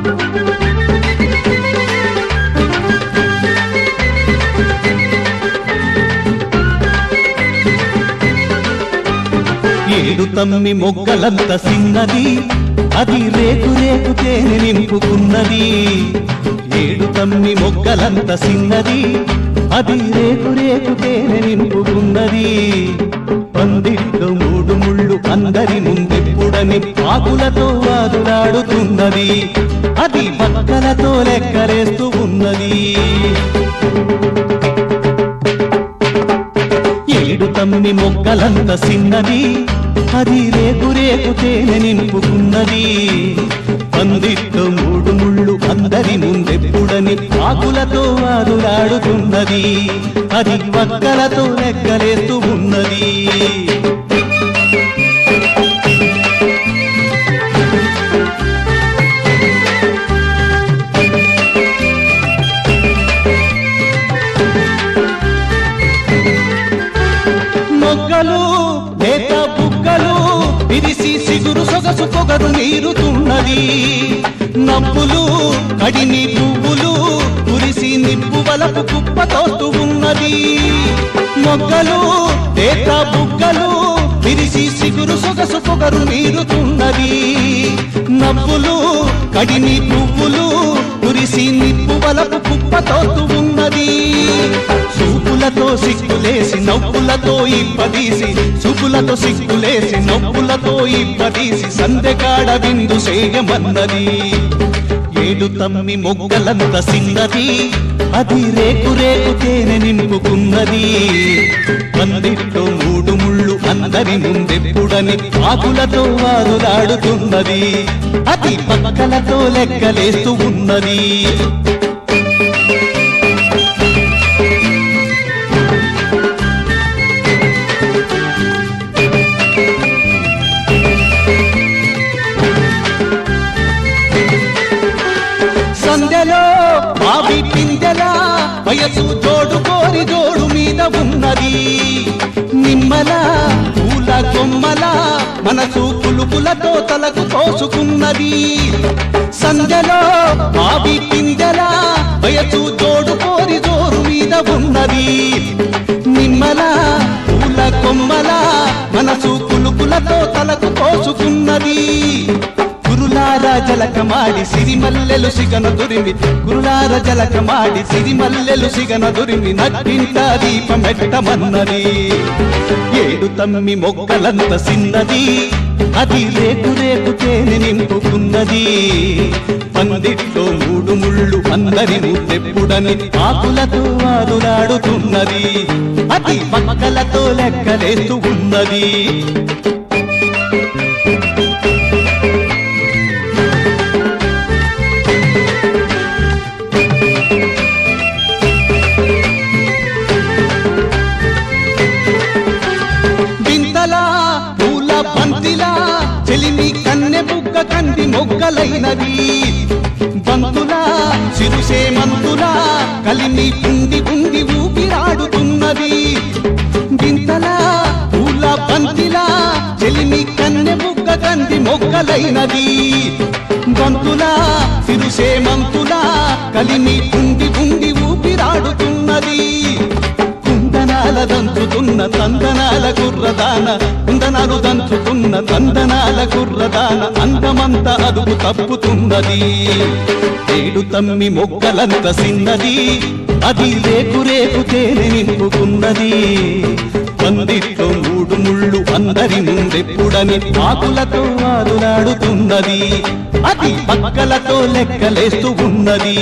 ఏడు తమ్మి మొగ్గలంత సిన్నది అది రేకు రేకు తేనె నింపుకున్నది ఏడు తమ్మి మొగ్గలంత సిన్నది అది రేకు రేకు తేనె నింపుకున్నది పందిట్లో మూడు ముళ్ళు అందరి ముందెప్పుడని ఆకులతో వాదులాడుతున్నది అది పక్కలతో లెక్కలేస్తూ ఉన్నది ఏడు తమ్మి మొగ్గలంత సిన్నది అది రేకు రేకు తేనె నింపుకున్నది పందిట్లో మూడు ముళ్ళు అందరి ముందెప్పుడని ఆకులతో వాదులాడుతున్నది అది పక్కలతో లెక్కలేస్తూ ఉన్నది మొగ్గలు లేత బుగ్గలు విరిసి సిగురు సొగసు పొగరు నీరుతున్నది నవ్వులు కడిని పువ్వులు కురిసి నిప్పు వలపు కుప్ప తోస్తూ ఉన్నది మొగ్గలు లేత బుగ్గలు విరిసి సిగురు సొగసు పొగరు నీరుతున్నది నవ్వులు కడిని పువ్వులు కురిసి నిప్పు వలపు కుప్ప తోస్తూ ఉన్నది చూపులతో సిగ్గులేసి నవ్వులతో ఇప్పదీసి చూపులతో సిగ్గులేసి నవ్వులతో ఇప్పదీసి సందెకాడ విందు చేయమన్నది ఏడు తమ్మి మొగ్గలంత సిన్నది అది రేకు రేకు తేనె నింపుకున్నది పందిట్లో మూడు ముళ్ళు అందరి ముందెప్పుడని ఆకులతో వారులాడుతున్నది అది పక్కలతో లెక్కలేస్తూ ఉన్నది సంధ్యలో బావి పిందెలా వయసు జోడు కోరి జోడు మీద ఉన్నది నిమ్మల పూల కొమ్మల మనసు పులుపులతో తలకు కోసుకున్నది సంధ్యలో బావి పిందెలా వయసు జోడు కోరి జోరు మీద ఉన్నది నిమ్మల పూల కొమ్మల మనసు పులుపులతో తలకు కోసుకున్నది గురులార జలకమాడి సిరిమల్లెలు సిగన దురిమి గురులార జలకమాడి సిరిమల్లెలు సిగన దురిమి నగ్గింట దీపమెట్టమన్నది ఏడు తమ్మి మొక్కలంత సిన్నది అది రేకు రేకు తేనె నింపుకున్నది పందిట్లో మూడు ముళ్ళు అందరి ముద్దెప్పుడని ఆకులతో వాదులాడుతున్నది అది పక్కలతో లెక్కలేస్తూ ఉన్నది వింతలా పూల బంతిలా చెలిమి కన్నె బుగ్గ కంది మొగ్గలైనది బంతులా సిరుసే మంతులా కలిమి కుండి కుండి ఊపిరాడుతున్నది వింతలా పూల బంతిలా చెలిమి కన్నె బుగ్గ కంది మొగ్గలైనది బంతులా సిరుసే మంతులా కలిమి కుండి కుండి ఊపిరాడుతున్నది కుందనాల దంచుతున్న తందనాల గుర్రదాన కుందనాలు దంచుతున్న తందనాల గుర్రదాన అందమంత అదుపు తప్పుతున్నది ఏడు తమ్మి మొక్కలంత సిన్నది అది రేకు రేకు తేనె నింపుకున్నది పందిట్లో మూడు ముళ్ళు అందరి ముందెప్పుడని ఆకులతో వాదులాడుతున్నది అది పక్కలతో లెక్కలేస్తూ ఉన్నది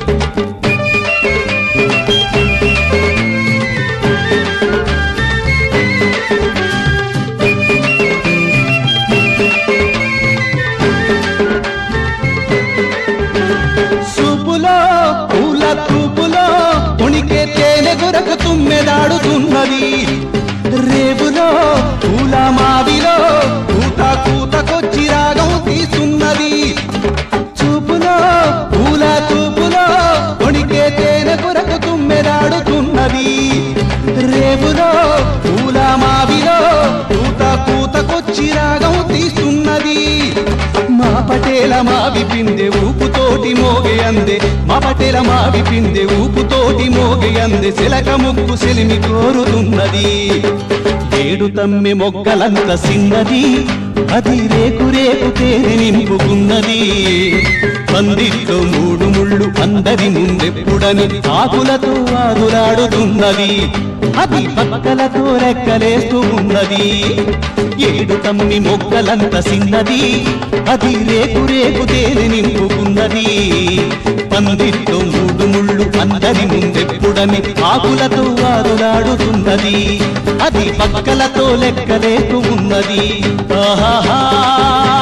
సూపులో పూల తూపులో ఉణికే తేనె గురకు తుమ్మెదాడుతున్నది రేవులో పూల మావిలో కూత కూతకొచ్చి రాగం తీస్తున్నది చూపులో పూల తూపులో ఉణికే తేనె గురకు తుమ్మెదాడుతున్నది రేవులో పూల మావిలో కూత కూతకొచ్చి రాగం తీస్తున్నది మా పటేల మా మావి పిందె ఊపుతోటి మోగే అందే మా పటేల మావి పిందె ఊపుతోటి మోగే అందే శిలక ముక్కు సెలిమి కోరుతున్నది ఏడు తమ్మి మొగ్గలంత సిన్నది అది రేకు రేకు తేనె నింపుకున్నది పందిట్లో మూడు ముళ్ళు అందరి ముందెప్పుడని ఆకులతో ఆదులాడుతున్నది అది పక్కలతో రెక్కలేస్తూ ఉన్నది ఏడు తమ్మి మొగ్గలంత సిన్నది అది రేకు రేకు తేనె నింపుకున్నది పందిట్లో మూడు ముళ్ళు అందరి ముందెప్పుడని ఆకులతో ఆదులాడుతున్నది అది పక్కలతో లెక్కలేకు ఉన్నది ఆహాహా